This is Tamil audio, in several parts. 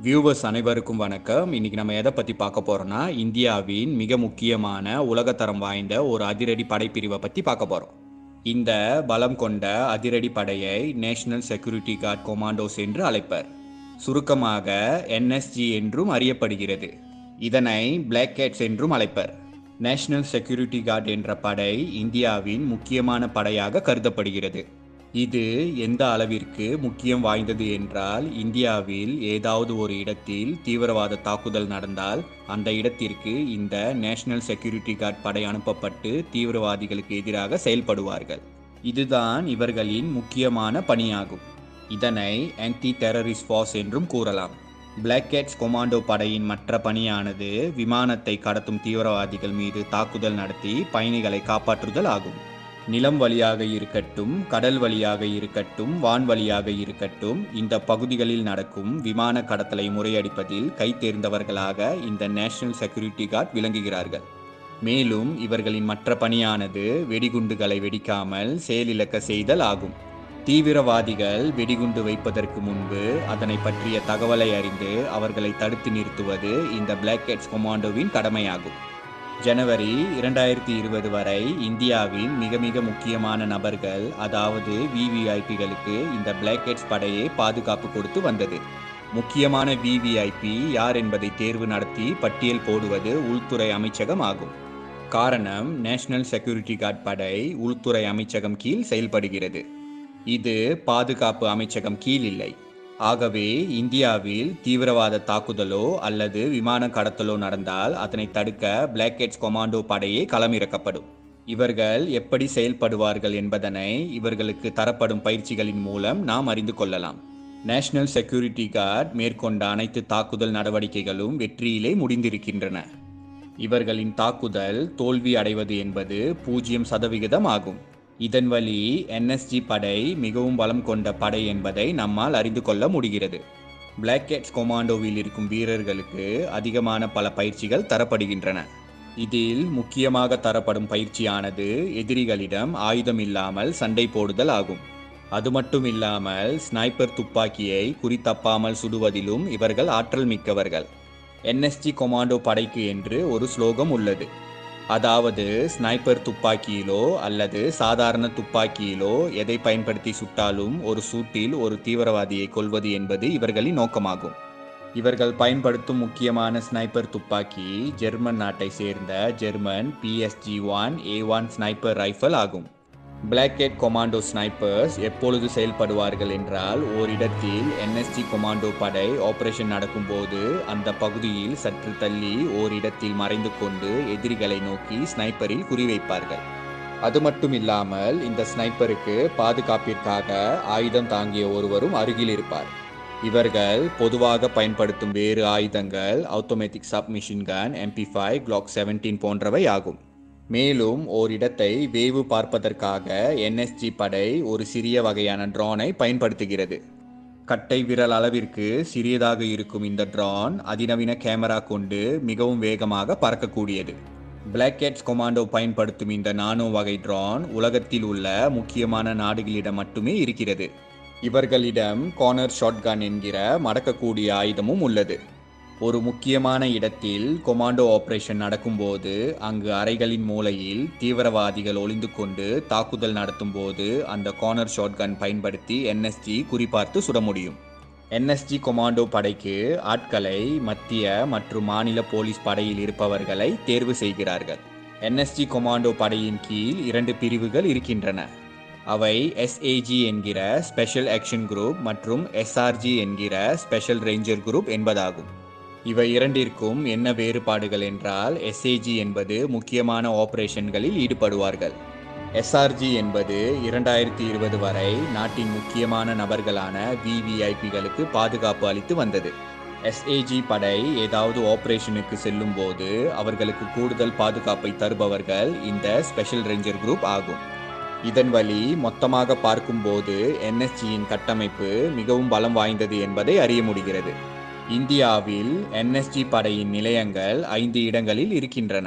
வியூவர்ஸ் அனைவருக்கும் வணக்கம் இன்னைக்கு நம்ம எதை பற்றி பார்க்க போறோம்னா இந்தியாவின் மிக முக்கியமான உலகத்தரம் வாய்ந்த ஒரு அதிரடி படைப்பிரிவை பற்றி பார்க்க போறோம் இந்த பலம் கொண்ட அதிரடி படையை நேஷனல் செக்யூரிட்டி கார்டு கொமாண்டோஸ் என்று அழைப்பர் சுருக்கமாக என்எஸ்ஜி என்றும் அறியப்படுகிறது இதனை பிளாக் கேட்ஸ் என்றும் அழைப்பர் நேஷனல் செக்யூரிட்டி கார்டு என்ற படை இந்தியாவின் முக்கியமான படையாக கருதப்படுகிறது இது எந்த அளவிற்கு முக்கியம் வாய்ந்தது என்றால் இந்தியாவில் ஏதாவது ஒரு இடத்தில் தீவிரவாத தாக்குதல் நடந்தால் அந்த இடத்திற்கு இந்த நேஷனல் செக்யூரிட்டி கார்டு படை அனுப்பப்பட்டு தீவிரவாதிகளுக்கு எதிராக செயல்படுவார்கள் இதுதான் இவர்களின் முக்கியமான பணியாகும் இதனை ஆன்டி டெரரிஸ்ட் ஃபார்ஸ் என்றும் கூறலாம் பிளாக் கேட்ஸ் கொமாண்டோ படையின் மற்ற பணியானது விமானத்தை கடத்தும் தீவிரவாதிகள் மீது தாக்குதல் நடத்தி பயணிகளை காப்பாற்றுதல் ஆகும் நிலம் வழியாக இருக்கட்டும் கடல் வழியாக இருக்கட்டும் வான் வழியாக இருக்கட்டும் இந்த பகுதிகளில் நடக்கும் விமான கடத்தலை முறையடிப்பதில் கை தேர்ந்தவர்களாக இந்த நேஷனல் செக்யூரிட்டி கார்டு விளங்குகிறார்கள் மேலும் இவர்களின் மற்ற பணியானது வெடிகுண்டுகளை வெடிக்காமல் செயலிழக்க செய்தல் ஆகும் தீவிரவாதிகள் வெடிகுண்டு வைப்பதற்கு முன்பு அதனை பற்றிய தகவலை அறிந்து அவர்களை தடுத்து நிறுத்துவது இந்த பிளாக் கேட்ஸ் கொமாண்டோவின் கடமையாகும் ஜனவரி இரண்டாயிரத்தி இருபது வரை இந்தியாவின் மிக மிக முக்கியமான நபர்கள் அதாவது விவிஐபிகளுக்கு இந்த பிளாக் கேட்ஸ் படையே பாதுகாப்பு கொடுத்து வந்தது முக்கியமான விவிஐபி யார் என்பதை தேர்வு நடத்தி பட்டியல் போடுவது உள்துறை அமைச்சகம் ஆகும் காரணம் நேஷனல் செக்யூரிட்டி கார்டு படை உள்துறை அமைச்சகம் கீழ் செயல்படுகிறது இது பாதுகாப்பு அமைச்சகம் கீழ் இல்லை ஆகவே இந்தியாவில் தீவிரவாத தாக்குதலோ அல்லது விமான கடத்தலோ நடந்தால் அதனை தடுக்க பிளாக் கேட்ஸ் கொமாண்டோ படையே களமிறக்கப்படும் இவர்கள் எப்படி செயல்படுவார்கள் என்பதனை இவர்களுக்கு தரப்படும் பயிற்சிகளின் மூலம் நாம் அறிந்து கொள்ளலாம் நேஷனல் செக்யூரிட்டி கார்டு மேற்கொண்ட அனைத்து தாக்குதல் நடவடிக்கைகளும் வெற்றியிலே முடிந்திருக்கின்றன இவர்களின் தாக்குதல் தோல்வி அடைவது என்பது பூஜ்ஜியம் சதவிகிதம் ஆகும் இதன் வழி என்எஸ்ஜி படை மிகவும் பலம் கொண்ட படை என்பதை நம்மால் அறிந்து கொள்ள முடிகிறது பிளாக் கேட்ஸ் கொமாண்டோவில் இருக்கும் வீரர்களுக்கு அதிகமான பல பயிற்சிகள் தரப்படுகின்றன இதில் முக்கியமாக தரப்படும் பயிற்சியானது எதிரிகளிடம் ஆயுதம் இல்லாமல் சண்டை போடுதல் ஆகும் அது மட்டும் இல்லாமல் ஸ்னைப்பர் துப்பாக்கியை குறித்தப்பாமல் சுடுவதிலும் இவர்கள் ஆற்றல் மிக்கவர்கள் என்எஸ்ஜி கொமாண்டோ படைக்கு என்று ஒரு ஸ்லோகம் உள்ளது அதாவது ஸ்னைப்பர் துப்பாக்கியிலோ அல்லது சாதாரண துப்பாக்கியிலோ எதை பயன்படுத்தி சுட்டாலும் ஒரு சூட்டில் ஒரு தீவிரவாதியை கொல்வது என்பது இவர்களின் நோக்கமாகும் இவர்கள் பயன்படுத்தும் முக்கியமான ஸ்னைப்பர் துப்பாக்கி ஜெர்மன் நாட்டை சேர்ந்த German PSG one A one sniper rifle ஆகும் பிளாக் கேட் கொமாண்டோ ஸ்னைப்பர்ஸ் எப்பொழுது செயல்படுவார்கள் என்றால் ஓரிடத்தில் என்எஸ்ஜி கொமாண்டோ படை ஆபரேஷன் நடக்கும்போது அந்த பகுதியில் சற்று தள்ளி ஓரிடத்தில் மறைந்து கொண்டு எதிரிகளை நோக்கி ஸ்னைப்பரில் குறிவைப்பார்கள் அது மட்டும் இல்லாமல் இந்த ஸ்னைப்பருக்கு பாதுகாப்பிற்காக ஆயுதம் தாங்கிய ஒருவரும் அருகில் இருப்பார் இவர்கள் பொதுவாக பயன்படுத்தும் வேறு ஆயுதங்கள் automatic submachine gun MP five Glock seventeen போன்றவை ஆகும் மேலும் ஓரிடத்தை வேவு பார்ப்பதற்காக என்எஸ்ஜி படை ஒரு சிறிய வகையான ட்ரோனை பயன்படுத்துகிறது கட்டை விரல் அளவிற்கு சிறியதாக இருக்கும் இந்த ட்ரோன் அதிநவீன கேமரா கொண்டு மிகவும் வேகமாக பறக்கக்கூடியது பிளாக் கேட்ஸ் கொமாண்டோ பயன்படுத்தும் இந்த நானோ வகை ட்ரோன் உலகத்தில் உள்ள முக்கியமான நாடுகளிடம் மட்டுமே இருக்கிறது இவர்களிடம் கார்னர் ஷாட்கன் என்கிற மடக்கக்கூடிய ஆயுதமும் உள்ளது ஒரு முக்கியமான இடத்தில் கொமாண்டோ ஆபரேஷன் நடக்கும்போது அங்கு அறைகளின் மூலையில் தீவிரவாதிகள் ஒளிந்து கொண்டு தாக்குதல் நடத்தும் போது அந்த கார்னர் ஷாட்கன் பயன்படுத்தி என்எஸ்ஜி குறிபார்த்து சுட முடியும் என்எஸ்ஜி கொமாண்டோ படைக்கு ஆட்களை மத்திய மற்றும் மாநில போலீஸ் படையில் இருப்பவர்களை தேர்வு செய்கிறார்கள் என்எஸ்ஜி கொமாண்டோ படையின் கீழ் இரண்டு பிரிவுகள் இருக்கின்றன அவை எஸ்ஏஜி என்கிற ஸ்பெஷல் ஆக்ஷன் குரூப் மற்றும் எஸ்ஆர்ஜி என்கிற ஸ்பெஷல் ரேஞ்சர் குரூப் என்பதாகும் இவை இரண்டிற்கும் என்ன வேறுபாடுகள் என்றால் எஸ்ஏஜி என்பது முக்கியமான ஆபரேஷன்களில் ஈடுபடுவார்கள் எஸ்ஆர்ஜி என்பது இரண்டாயிரத்தி இருபது வரை நாட்டின் முக்கியமான நபர்களான விவிஐபிகளுக்கு பாதுகாப்பு அளித்து வந்தது எஸ்ஏஜி படை ஏதாவது ஆபரேஷனுக்கு செல்லும் போது அவர்களுக்கு கூடுதல் பாதுகாப்பை தருபவர்கள் இந்த ஸ்பெஷல் ரேஞ்சர் குரூப் ஆகும் இதன் வழி மொத்தமாக பார்க்கும்போது என்எஸ்ஜியின் கட்டமைப்பு மிகவும் பலம் வாய்ந்தது என்பதை அறிய முடிகிறது இந்தியாவில் என்எஸ்ஜி படையின் நிலையங்கள் ஐந்து இடங்களில் இருக்கின்றன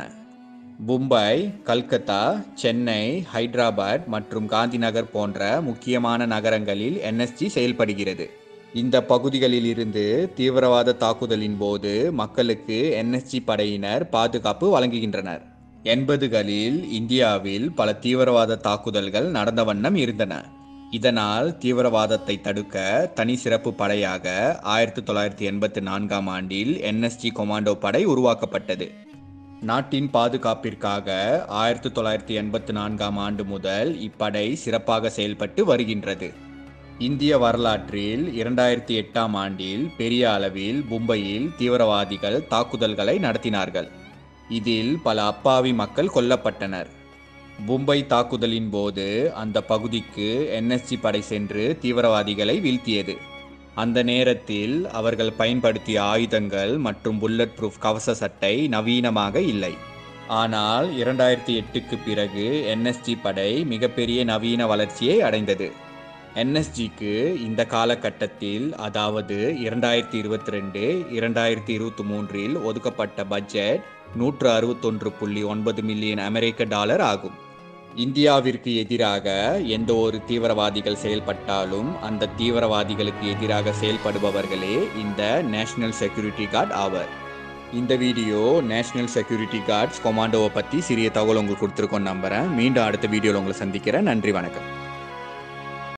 மும்பை கல்கத்தா சென்னை ஹைதராபாத் மற்றும் காந்திநகர் போன்ற முக்கியமான நகரங்களில் என்எஸ்ஜி செயல்படுகிறது இந்த பகுதிகளில் இருந்து தீவிரவாத தாக்குதலின் போது மக்களுக்கு என்எஸ்ஜி படையினர் பாதுகாப்பு வழங்குகின்றனர் எண்பதுகளில் இந்தியாவில் பல தீவிரவாத தாக்குதல்கள் நடந்த வண்ணம் இருந்தன இதனால் தீவிரவாதத்தை தடுக்க தனி சிறப்பு படையாக ஆயிரத்தி தொள்ளாயிரத்தி எண்பத்தி நான்காம் ஆண்டில் என்எஸ்ஜி கொமாண்டோ படை உருவாக்கப்பட்டது நாட்டின் பாதுகாப்பிற்காக ஆயிரத்தி தொள்ளாயிரத்தி எண்பத்தி நான்காம் ஆண்டு முதல் இப்படை சிறப்பாக செயல்பட்டு வருகின்றது இந்திய வரலாற்றில் இரண்டாயிரத்தி எட்டாம் ஆண்டில் பெரிய அளவில் மும்பையில் தீவிரவாதிகள் தாக்குதல்களை நடத்தினார்கள் இதில் பல அப்பாவி மக்கள் கொல்லப்பட்டனர் மும்பை தாக்குதலின் போது அந்த பகுதிக்கு என்எஸ்ஜி படை சென்று தீவிரவாதிகளை வீழ்த்தியது அந்த நேரத்தில் அவர்கள் பயன்படுத்திய ஆயுதங்கள் மற்றும் புல்லட் ப்ரூஃப் கவச சட்டை நவீனமாக இல்லை ஆனால் இரண்டாயிரத்தி எட்டுக்கு பிறகு என்எஸ்ஜி படை மிகப்பெரிய நவீன வளர்ச்சியை அடைந்தது என்எஸ்ஜிக்கு இந்த காலகட்டத்தில் அதாவது இரண்டாயிரத்தி இருபத்தி ரெண்டு இரண்டாயிரத்தி இருபத்தி மூன்றில் ஒதுக்கப்பட்ட பட்ஜெட் நூற்று அறுபத்தொன்று புள்ளி ஒன்பது மில்லியன் அமெரிக்க டாலர் ஆகும் இந்தியாவிற்கு எதிராக எந்த ஒரு தீவிரவாதிகள் செயல்பட்டாலும் அந்த தீவிரவாதிகளுக்கு எதிராக செயல்படுபவர்களே இந்த நேஷனல் செக்யூரிட்டி கார்டு ஆவர் இந்த வீடியோ நேஷனல் செக்யூரிட்டி கார்ட்ஸ் கொமாண்டோவை பற்றி சிறிய தகவல் உங்களுக்கு கொடுத்துருக்கோன்னு நம்புகிறேன் மீண்டும் அடுத்த வீடியோவில் உங்களை சந்திக்கிறேன் நன்றி வணக்கம்